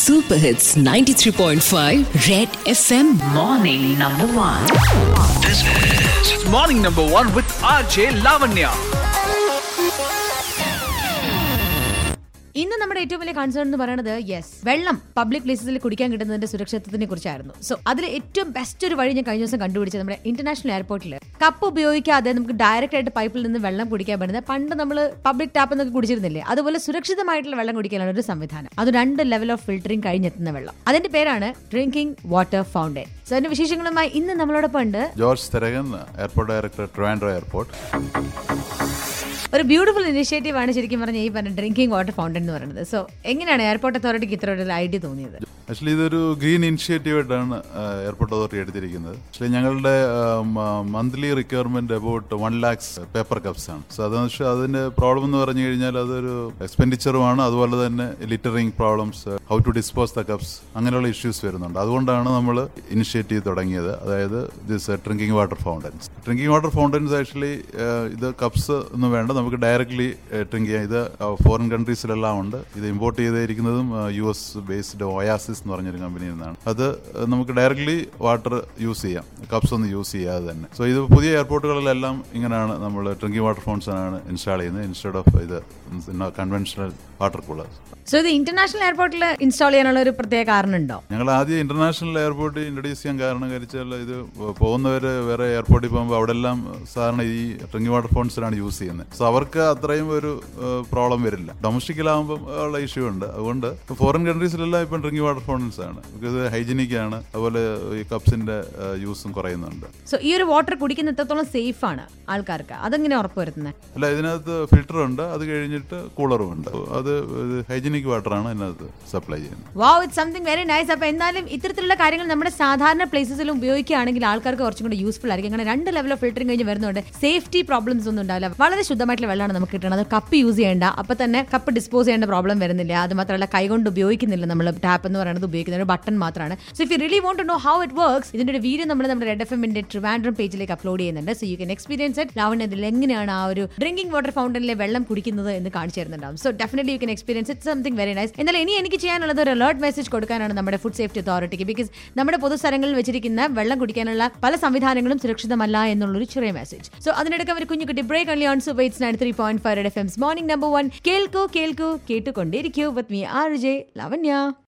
Super Hits 93.5 Red FM Morning number one. This is Morning Number One with RJ Lavanya. ഇന്ന് നമ്മുടെ ഏറ്റവും വലിയ concern എന്ന് പറയുന്നത് യെസ് വെള്ളം പബ്ലിക് പ്ലേസസിൽ കുടിക്കാൻ കിട്ടുന്നതിന്റെ സുരക്ഷിതത്വത്തിനെ കുറിച്ചായിരുന്നു സോ അതിൽ ഏറ്റവും ബെസ്റ്റ് ഒരു വഴി ഞാൻ കഴിഞ്ഞ ദിവസം കണ്ടുപിടിച്ചത് നമ്മുടെ ഇന്റർനാഷണൽ എയർപോർട്ടിൽ കപ്പ് ഉപയോഗിക്കാതെ നമുക്ക് ഡയറക്റ്റ് ആയിട്ട് പൈപ്പിൽ നിന്ന് വെള്ളം കുടിക്കാൻ പറ്റുന്നത് പണ്ട് നമ്മൾ പബ്ലിക് ടാപ്പിൽ നിന്നൊക്കെ കുടിച്ചിരുന്നില്ലേ അതുപോലെ സുരക്ഷിതമായിട്ടുള്ള വെള്ളം കുടിക്കാനുള്ള ഒരു സംവിധാനം അത് രണ്ട് ലെവൽ ഓഫ് ഫിൽറ്ററിംഗ് കഴിഞ്ഞെത്തുന്ന വെള്ളം അതിന്റെ പേരാണ് ഡ്രിങ്കിംഗ് വാട്ടർ ഫൗണ്ടൻ സോ അതിന്റെ വിശേഷങ്ങളുമായി ഇന്ന് നമ്മളോടൊപ്പം ഉണ്ട് George Tharakan airport director Trivandrum airport ഒരു ബ്യൂട്ടിഫുൾ ഇനിഷ്യേറ്റീവ് ആണ് ശരിക്കും പറഞ്ഞ ഈ പറഞ്ഞ ഡ്രിങ്കിംഗ് വാട്ടർ ഫൗണ്ടൻ എന്ന് പറയുന്നത് സോ എങ്ങനെയാണ് എയർപോർട്ട് അതോറിറ്റിക്ക് ഇത്ര ഒരു ഐഡിയ തോന്നിയത് ആക്ച്വലി ഇതൊരു ഗ്രീൻ ഇനിഷ്യേറ്റീവ് ആയിട്ടാണ് എയർപോർട്ട് അതോറിറ്റി എടുത്തിരിക്കുന്നത് ആക്ച്വലി ഞങ്ങളുടെ monthly requirement about one lakhs paper cups ആണ് സോ അതെന്ന് വെച്ചാൽ അതിന്റെ പ്രോബ്ലം എന്ന് പറഞ്ഞു കഴിഞ്ഞാൽ അതൊരു എക്സ്പെൻഡിച്ചറുമാണ് അതുപോലെ തന്നെ littering problems how to dispose the cups അങ്ങനെയുള്ള ഇഷ്യൂസ് വരുന്നുണ്ട് അതുകൊണ്ടാണ് നമ്മൾ ഇനിഷ്യേറ്റീവ് തുടങ്ങിയത് അതായത് this drinking water fountains drinking water fountains actually ഇത് കപ്സ് ഒന്നും വേണ്ട നമുക്ക് ഡയറക്ട്ലി ഡ്രിങ്ക് ചെയ്യാം ഇത് ഫോറിൻ കൺട്രീസിലെല്ലാം ഉണ്ട് ഇത് ഇമ്പോർട്ട് ചെയ്തിരിക്കുന്നതും യു എസ് ബേസ്ഡ് ഒയാസിസ് എന്ന് പറഞ്ഞൊരു കമ്പനിയിൽ നിന്നാണ് അത് ഏഹ്, നമുക്ക് ഡയറക്ട്ലി വാട്ടർ യൂസ് ചെയ്യാം കപ്സ് ഒന്നും യൂസ് ചെയ്യാതെ തന്നെ സോ ഇത് പുതിയ എയർപോർട്ടുകളിലെല്ലാം ഇങ്ങനെയാണ് നമ്മൾ ഡ്രിങ്കിംഗ് വാട്ടർ ഫോൺസ് ആണ് ഇൻസ്റ്റാൾ ചെയ്യുന്നത് ഇൻസ്റ്റെഡ് ഓഫ് ഇത് കൺവെൻഷണൽ വാട്ടർ കൂളേഴ്സ് സോ ഇത് ഇന്റർനാഷണൽ എയർപോർട്ടിൽ ഇൻസ്റ്റാൾ ചെയ്യാനുള്ള ഒരു പ്രത്യേക കാരണം ഉണ്ടോ ഞങ്ങൾ ആദ്യം ഇന്റർനാഷണൽ എയർപോർട്ടിൽ ഇൻട്രൊഡ്യൂസ് ചെയ്യാൻ കാരണം കഴിച്ചാൽ ഇത് പോകുന്നവർ വേറെ എയർപോർട്ടിൽ പോകുമ്പോൾ അവിടെ എല്ലാം സാധാരണ ഈ ഡ്രിങ്കിംഗ് വാട്ടർ ഫോൺസിലാണ് യൂസ് ചെയ്യുന്നത് സോ അവർക്ക് അത്രയും ഒരു പ്രോബ്ലം വരില്ല ഡൊമസ്റ്റിക്കിലാകുമ്പോൾ ഉള്ള ഇഷ്യൂ ഉണ്ട് അതുകൊണ്ട് ഫോറിൻ കൺട്രീസിലെല്ലാം ഇപ്പം ഡ്രിങ്കിംഗ് വാട്ടർ ഫോൺസ് ആണ് ഇത് ഹൈജീനിക് ആണ് അതുപോലെ ഈ കപ്സിന്റെ യൂസും കുറയുന്നുണ്ട് സോ ഈ ഒരു വാട്ടർ കുടിക്കുന്ന എത്രത്തോളം സേഫ് ആണ് ആൾക്കാർക്ക് അതെങ്ങനെ ഉറപ്പുവരുത്തുന്നത് അല്ല ഇതിനകത്ത് ഫിൽറ്റർ ഉണ്ട് അത് കഴിഞ്ഞിട്ട് കൂളറും ഉണ്ട് അത് ഹൈജീനിക് വാട്ടറാണ് ഇതിനകത്ത് സപ്ലൈ ചെയ്യുന്നത് wow it something very nice അപ്പൊ എന്നാലും ഇത്തരത്തിലുള്ള കാര്യങ്ങൾ നമ്മുടെ സാധാരണ പ്ലേസസിലും ഉപയോഗിക്കുകയാണെങ്കിൽ ആൾക്കാർക്ക് കുറച്ചും കൂടി യൂസ്ഫുൾ ആയിരിക്കും അങ്ങനെ രണ്ട് ലെവൽ ഓഫ് ഫിൽറ്ററിംഗ് കഴിഞ്ഞ് വരുന്നുണ്ട് സേഫ്റ്റി പ്രോബ്ലംസ് ഒന്നും ഉണ്ടാവില്ല വളരെ ശുദ്ധമായിട്ടുള്ള വെള്ളമാണ് നമുക്ക് കിട്ടുന്നത് കപ്പ് യൂസ് ചെയ്യേണ്ട അപ്പൊ തന്നെ കപ്പ് ഡിസ്പോസ് ചെയ്യേണ്ട പ്രോബ്ലം വരുന്നില്ല അത് മാത്രമല്ല കൈകൊണ്ട് ഉപയോഗിക്കുന്നില്ല നമ്മൾ ടാപ്പ് എന്ന് പറയുന്നത് ഉപയോഗിക്കുന്ന ഒരു ബട്ടൺ മാത്രമാണ് so if you really want to know how it works ഇതിന്റെ ഒരു വീഡിയോ നമ്മൾ നമ്മുടെ റെഡ് എഫ് എമ്മിന്റെ ട്രിവാൻഡ്രം പേജിലേക്ക് അപ്ലോഡ് ചെയ്യുന്നുണ്ട് so you can experience it Lavanya ഇതിൽ എങ്ങനെയാണ് ആ ഒരു ഡ്രിങ്കിംഗ് വാട്ടർ ഫൗണ്ടനിലെ വെള്ളം കുടിക്കുന്നത് എന്ന് കാണിച്ചു തരുന്നുണ്ടാവും so definitely you can experience it something very nice എന്നാൽ ഇനി എനിക്ക് ചെയ്യാനുള്ളത് ഒരു അലേർട്ട് മെസ്സേജ് കൊടുക്കാനാണ് നമ്മുടെ ഫുഡ് സേഫ്റ്റി അതോറിറ്റിക്ക് ബിക്കോസ് നമ്മുടെ പൊതുസ്ഥലങ്ങളിൽ വെച്ചിരിക്കുന്ന വെള്ളം കുടിക്കാനുള്ള പല സംവിധാനങ്ങളും സുരക്ഷിതമല്ല എന്നുള്ളൊരു ചെറിയ മെസ്സേജ് സോ അതിനിടയ്ക്ക് അവർ കുഞ്ഞു കുട്ടി ബ്രേക്ക് അൺലി ഓൺ സുബൈറ്റ്സ് nine three point five F M morning number one കേൾക്കൂ കേൾക്കൂ കേട്ടുകൊണ്ടേയിരിക്കൂ വിത്ത് മീ ആർ ജെ ലവന്യ